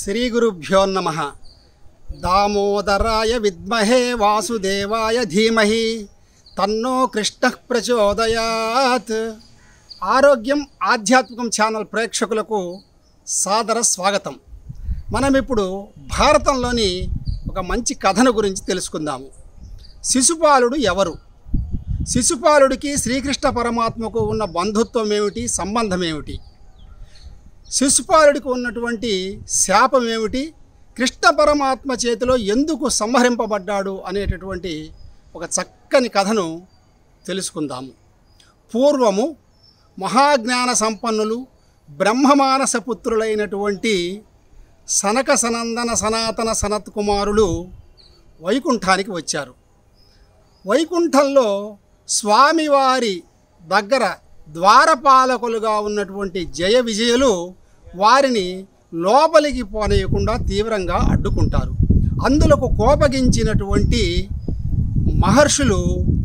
శ్రీ గురుభ్యో నమ దామోదరాయ విద్మహే వాసుదేవాయ ధీమహి తన్నో కృష్ణ ప్రచోదయాత్ ఆరోగ్యం ఆధ్యాత్మికం ఛానల్ ప్రేక్షకులకు సాదర స్వాగతం మనం ఇప్పుడు భారతంలోని ఒక మంచి కథను గురించి తెలుసుకుందాము శిశుపాలుడు ఎవరు శిశుపాలుడికి శ్రీకృష్ణ పరమాత్మకు ఉన్న బంధుత్వం ఏమిటి సంబంధం ఏమిటి శిశుపాలుడికి ఉన్నటువంటి శాపం ఏమిటి కృష్ణ పరమాత్మ చేతిలో ఎందుకు సంహరింపబడ్డాడు అనేటటువంటి ఒక చక్కని కథను తెలుసుకుందాము పూర్వము మహాజ్ఞాన సంపన్నులు బ్రహ్మమానస పుత్రులైనటువంటి సనక సనందన సనాతన సనత్ కుమారులు వైకుంఠానికి వచ్చారు వైకుంఠంలో స్వామివారి దగ్గర ద్వారపాలకులుగా ఉన్నటువంటి జయ విజయులు వారిని లోపలికి పోనీయకుండా తీవ్రంగా అడ్డుకుంటారు అందులకు కోపగించినటువంటి మహర్షులు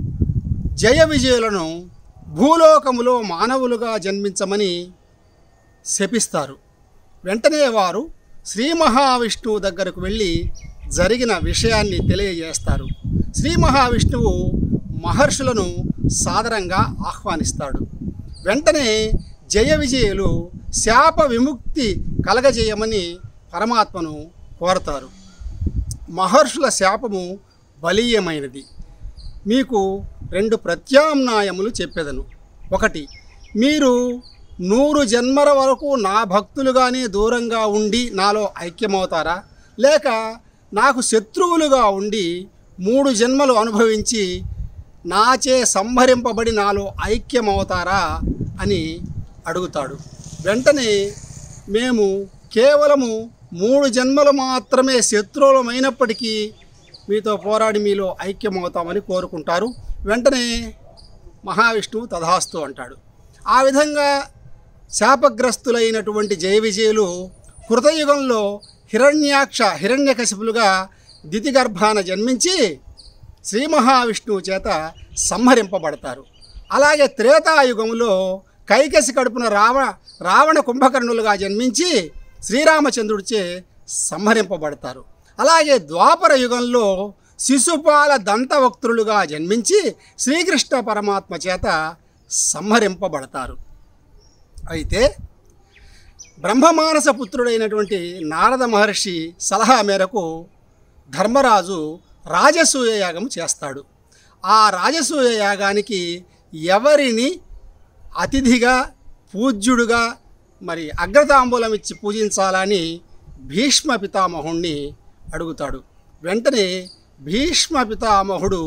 జయ విజయులను భూలోకములో మానవులుగా జన్మించమని శపిస్తారు వెంటనే వారు శ్రీ మహావిష్ణువు దగ్గరకు వెళ్ళి జరిగిన విషయాన్ని తెలియజేస్తారు శ్రీ మహావిష్ణువు మహర్షులను సాదరంగా ఆహ్వానిస్తాడు వెంటనే జయ విజయులు శాప విముక్తి కలగజేయమని పరమాత్మను కోరతారు మహర్షుల శాపము బలీయమైనది మీకు రెండు ప్రత్యామ్నాయములు చెప్పేదను ఒకటి మీరు నూరు జన్మల వరకు నా భక్తులుగానే దూరంగా ఉండి నాలో ఐక్యమవుతారా లేక నాకు శత్రువులుగా ఉండి మూడు జన్మలు అనుభవించి నాచే సంహరింపబడి నాలో ఐక్యమవుతారా అని అడుగుతాడు వెంటనే మేము కేవలము మూడు జన్మలు మాత్రమే శత్రువులమైనప్పటికీ మీతో పోరాడి మీలో ఐక్యమవుతామని కోరుకుంటారు వెంటనే మహావిష్ణువు తథాస్తు అంటాడు ఆ విధంగా శాపగ్రస్తులైనటువంటి జయ విజయులు కృతయుగంలో హిరణ్యాక్ష హిరణ్యకశిపులుగా దితిగర్భాన జన్మించి శ్రీ మహావిష్ణువు చేత సంహరింపబడతారు అలాగే త్రేతాయుగంలో కైకసి కడుపున రావ రావణ కుంభకర్ణులుగా జన్మించి శ్రీరామచంద్రుడిచే సంహరింపబడతారు అలాగే ద్వాపర యుగంలో శిశుపాల దంతవక్తులుగా జన్మించి శ్రీకృష్ణ పరమాత్మ చేత సంహరింపబడతారు అయితే బ్రహ్మమానస పుత్రుడైనటువంటి నారద మహర్షి సలహా మేరకు ధర్మరాజు రాజసూయ యాగం చేస్తాడు ఆ రాజసూయ యాగానికి ఎవరిని అతిథిగా పూజ్యుడుగా మరి అగ్రతాంబూలం ఇచ్చి పూజించాలని భీష్మ పితామహుణ్ణి అడుగుతాడు వెంటనే భీష్మ పితామహుడు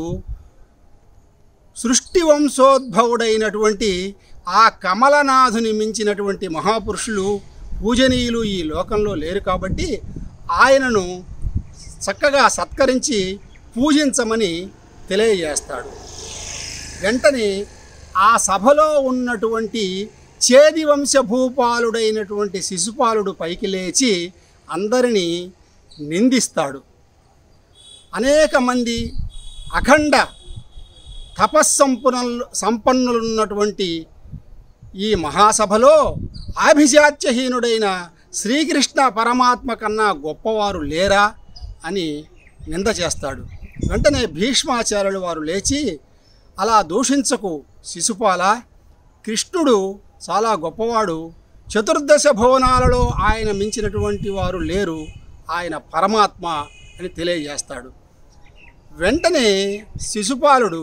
సృష్టి వంశోద్భవుడైనటువంటి ఆ కమలనాథుని మించినటువంటి మహాపురుషులు పూజనీయులు ఈ లోకంలో లేరు కాబట్టి ఆయనను చక్కగా సత్కరించి పూజించమని తెలియజేస్తాడు వెంటనే ఆ సభలో ఉన్నటువంటి చేది వంశభూపాలుడైనటువంటి శిశుపాలుడు పైకి లేచి అందరినీ నిందిస్తాడు అనేక మంది అఖండ తపస్సంపన్నులు సంపన్నులున్నటువంటి ఈ మహాసభలో ఆభిజాత్యహీనుడైన శ్రీకృష్ణ పరమాత్మ కన్నా గొప్పవారు లేరా అని నింద చేస్తాడు వెంటనే భీష్మాచార్యులు వారు లేచి అలా దూషించకు శిశుపాల కృష్ణుడు చాలా గొప్పవాడు చతుర్దశ భువనాలలో ఆయన మించినటువంటి వారు లేరు ఆయన పరమాత్మ అని తెలియజేస్తాడు వెంటనే శిశుపాలుడు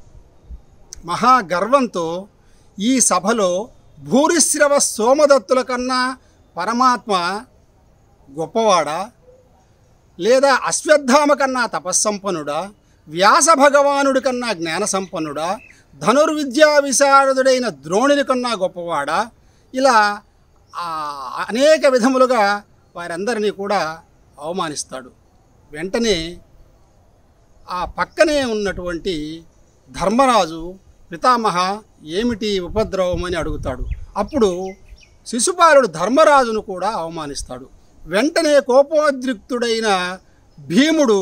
మహాగర్వంతో ఈ సభలో భూరిశ్రవ సోమదత్తుల కన్నా పరమాత్మ గొప్పవాడా లేదా అశ్వత్థామ కన్నా తపస్సంపన్నుడా వ్యాస భగవానుడి కన్నా జ్ఞాన సంపన్నుడా ధనుర్విద్యా విశారదుడైన ద్రోణుని కన్నా గొప్పవాడా ఇలా ఆ అనేక విధములుగా వారందరినీ కూడా అవమానిస్తాడు వెంటనే ఆ పక్కనే ఉన్నటువంటి ధర్మరాజు పితామహ ఏమిటి ఉపద్రవం అని అడుగుతాడు అప్పుడు శిశుపాలుడు ధర్మరాజును కూడా అవమానిస్తాడు వెంటనే కోపోద్రిక్తుడైన భీముడు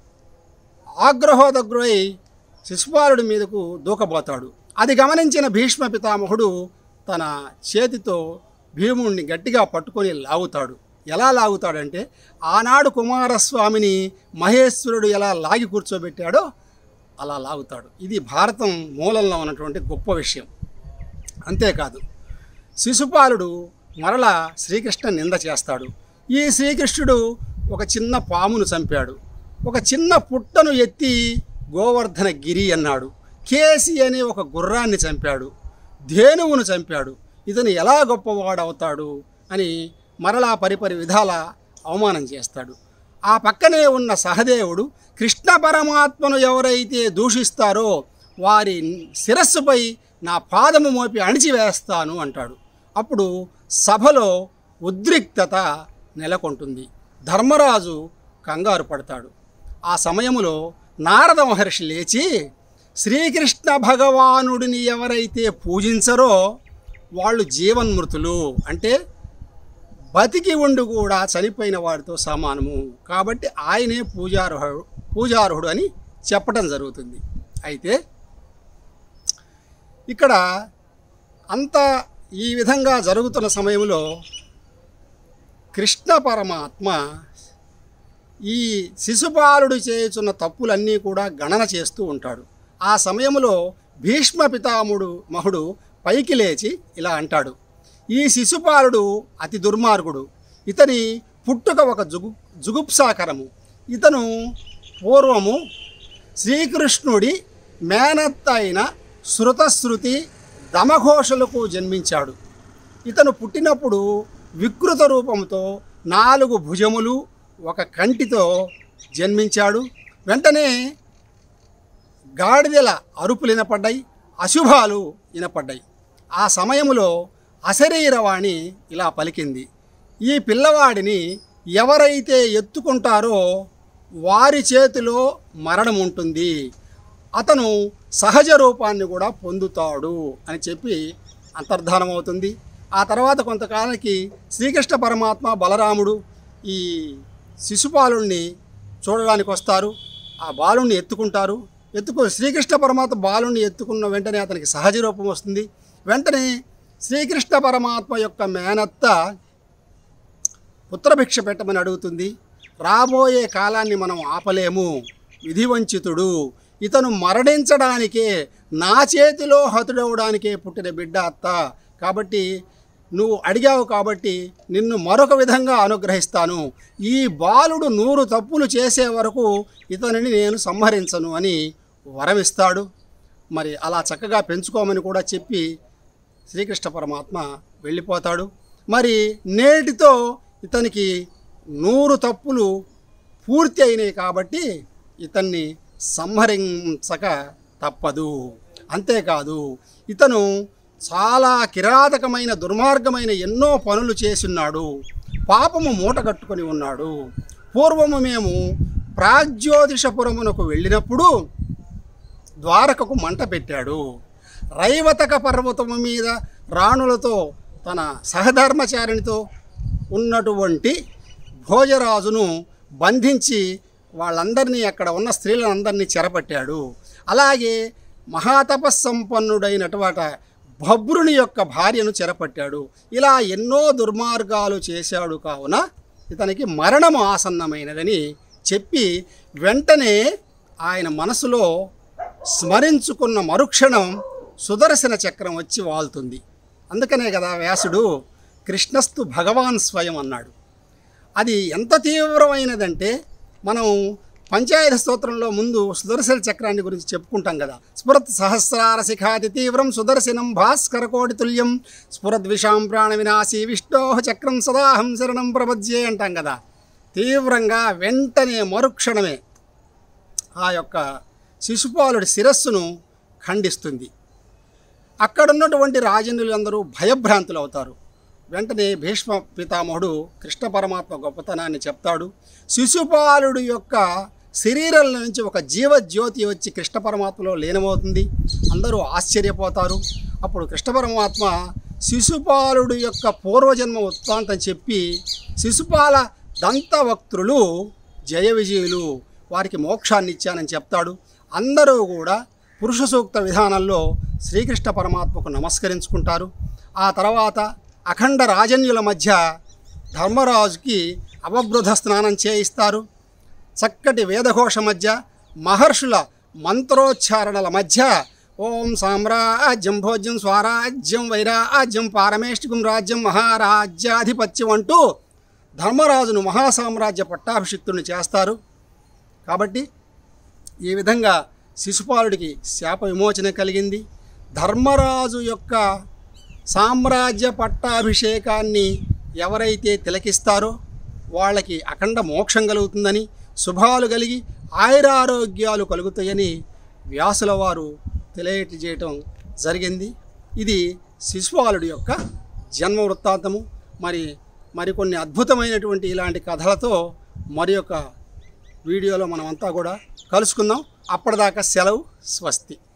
ఆగ్రహోదగ్రుడై శిశుపాలుడి మీదకు దూకబోతాడు అది గమనించిన భీష్మ పితామహుడు తన చేతితో భీముణ్ణి గట్టిగా పట్టుకొని లాగుతాడు ఎలా లాగుతాడంటే ఆనాడు కుమారస్వామిని మహేశ్వరుడు ఎలా లాగి కూర్చోబెట్టాడో అలా లాగుతాడు ఇది భారతం మూలంలో ఉన్నటువంటి గొప్ప విషయం అంతేకాదు శిశుపాలుడు మరలా శ్రీకృష్ణ నింద చేస్తాడు ఈ శ్రీకృష్ణుడు ఒక చిన్న పామును చంపాడు ఒక చిన్న పుట్టను ఎత్తి గోవర్ధన గిరి అన్నాడు కేసి అనే ఒక గుర్రాన్ని చంపాడు ధేనువును చంపాడు ఇతను ఎలా గొప్పవాడు అవుతాడు అని మరలా పరిపరి విధాల అవమానం చేస్తాడు ఆ పక్కనే ఉన్న సహదేవుడు కృష్ణ పరమాత్మను ఎవరైతే దూషిస్తారో వారి శిరస్సుపై నా పాదము మోపి అణిచివేస్తాను అంటాడు అప్పుడు సభలో ఉద్రిక్తత నెలకొంటుంది ధర్మరాజు కంగారు పడతాడు ఆ సమయములో నారద మహర్షి లేచి శ్రీకృష్ణ భగవానుడిని ఎవరైతే పూజించరో వాళ్ళు జీవన్మృతులు అంటే బతికి ఉండి కూడా చనిపోయిన వాడితో సమానము కాబట్టి ఆయనే పూజార్హుడు పూజార్హుడు అని చెప్పడం జరుగుతుంది అయితే ఇక్కడ అంత ఈ విధంగా జరుగుతున్న సమయంలో కృష్ణ పరమాత్మ ఈ శిశుపాలుడు చేయుచున్న తప్పులన్నీ కూడా గణన చేస్తూ ఉంటాడు ఆ సమయంలో భీష్మ పితాముడు మహుడు పైకి లేచి ఇలా అంటాడు ఈ శిశుపాలుడు అతి దుర్మార్గుడు ఇతని పుట్టుక ఒక జుగు జుగుప్సాకరము ఇతను పూర్వము శ్రీకృష్ణుడి మేనత్త అయిన శృతశృతి దమఘోషలకు జన్మించాడు ఇతను పుట్టినప్పుడు వికృత రూపంతో నాలుగు భుజములు ఒక కంటితో జన్మించాడు వెంటనే గాడిదల అరుపులు వినపడ్డాయి అశుభాలు వినపడ్డాయి ఆ సమయంలో అశరీరవాణి ఇలా పలికింది ఈ పిల్లవాడిని ఎవరైతే ఎత్తుకుంటారో వారి చేతిలో మరణం ఉంటుంది అతను సహజ రూపాన్ని కూడా పొందుతాడు అని చెప్పి అంతర్ధానం అవుతుంది ఆ తర్వాత కొంతకాలానికి శ్రీకృష్ణ పరమాత్మ బలరాముడు ఈ శిశుపాలుణ్ణి చూడడానికి వస్తారు ఆ బాలుణ్ణి ఎత్తుకుంటారు ఎత్తుకు శ్రీకృష్ణ పరమాత్మ బాలుణ్ణి ఎత్తుకున్న వెంటనే అతనికి సహజ రూపం వస్తుంది వెంటనే శ్రీకృష్ణ పరమాత్మ యొక్క మేనత్త పుత్రభిక్ష పెట్టమని అడుగుతుంది రాబోయే కాలాన్ని మనం ఆపలేము విధివంచితుడు ఇతను మరణించడానికే నా చేతిలో హతుడవడానికే పుట్టిన బిడ్డ అత్త కాబట్టి నువ్వు అడిగావు కాబట్టి నిన్ను మరొక విధంగా అనుగ్రహిస్తాను ఈ బాలుడు నూరు తప్పులు చేసే వరకు ఇతనిని నేను సంహరించను అని వరమిస్తాడు మరి అలా చక్కగా పెంచుకోమని కూడా చెప్పి శ్రీకృష్ణ పరమాత్మ వెళ్ళిపోతాడు మరి నేటితో ఇతనికి నూరు తప్పులు పూర్తి అయినాయి కాబట్టి ఇతన్ని సంహరించక తప్పదు అంతేకాదు ఇతను చాలా కిరాతకమైన దుర్మార్గమైన ఎన్నో పనులు చేస్తున్నాడు పాపము మూట కట్టుకొని ఉన్నాడు పూర్వము మేము ప్రాగ్జ్యోతిషపురమునకు వెళ్ళినప్పుడు ద్వారకకు మంట పెట్టాడు రైవతక పర్వతము మీద రాణులతో తన సహధర్మచారిణితో ఉన్నటువంటి భోజరాజును బంధించి వాళ్ళందరినీ అక్కడ ఉన్న స్త్రీలందరినీ చెరపట్టాడు అలాగే మహాతపస్సంపన్నుడైనటువంటి భబ్రుని యొక్క భార్యను చెరపట్టాడు ఇలా ఎన్నో దుర్మార్గాలు చేశాడు కావున ఇతనికి మరణము ఆసన్నమైనదని చెప్పి వెంటనే ఆయన మనసులో స్మరించుకున్న మరుక్షణం సుదర్శన చక్రం వచ్చి వాళ్తుంది అందుకనే కదా వ్యాసుడు కృష్ణస్తు భగవాన్ స్వయం అన్నాడు అది ఎంత తీవ్రమైనదంటే మనం పంచాయత స్తోత్రంలో ముందు సుదర్శన చక్రాన్ని గురించి చెప్పుకుంటాం కదా స్ఫురత్ సహస్రార శిఖాతి తీవ్రం సుదర్శనం భాస్కర కోటి తుల్యం స్ఫురద్విషాం ప్రాణ వినాశి విష్ణో చక్రం సదాహం శరణం ప్రపద్యే అంటాం కదా తీవ్రంగా వెంటనే మరుక్షణమే ఆ యొక్క శిశుపాలుడి శిరస్సును ఖండిస్తుంది అక్కడున్నటువంటి రాజనులందరూ భయభ్రాంతులు అవుతారు వెంటనే భీష్మ పితామహుడు కృష్ణ పరమాత్మ గొప్పతనాన్ని చెప్తాడు శిశుపాలుడు యొక్క శరీరం నుంచి ఒక జీవజ్యోతి వచ్చి కృష్ణ పరమాత్మలో లీనమవుతుంది అందరూ ఆశ్చర్యపోతారు అప్పుడు కృష్ణ పరమాత్మ శిశుపాలుడు యొక్క పూర్వజన్మ వృత్తాంతం చెప్పి శిశుపాల దంతవక్త్రులు జయ విజయులు వారికి మోక్షాన్ని ఇచ్చానని చెప్తాడు అందరూ కూడా పురుష సూక్త విధానంలో శ్రీకృష్ణ పరమాత్మకు నమస్కరించుకుంటారు ఆ తర్వాత అఖండ రాజన్యుల మధ్య ధర్మరాజుకి అవబృధ స్నానం చేయిస్తారు చక్కటి వేదఘోష మధ్య మహర్షుల మంత్రోచ్చారణల మధ్య ఓం సామ్రాజ్యం భోజ్యం స్వరాజ్యం వైరాజ్యం పారమేష్టికం రాజ్యం మహారాజ్యాధిపత్యం అంటూ ధర్మరాజును మహాసామ్రాజ్య పట్టాభిషిక్తుని చేస్తారు కాబట్టి ఈ విధంగా శిశుపాలుడికి శాప విమోచన కలిగింది ధర్మరాజు యొక్క సామ్రాజ్య పట్టాభిషేకాన్ని ఎవరైతే తిలకిస్తారో వాళ్ళకి అఖండ మోక్షం కలుగుతుందని శుభాలు కలిగి ఆయురారోగ్యాలు కలుగుతాయని వ్యాసుల వారు తెలియజేయటం జరిగింది ఇది శిశుపాలుడి యొక్క జన్మ వృత్తాంతము మరి మరికొన్ని అద్భుతమైనటువంటి ఇలాంటి కథలతో మరి యొక్క వీడియోలో మనమంతా కూడా కలుసుకుందాం అప్పటిదాకా సెలవు స్వస్తి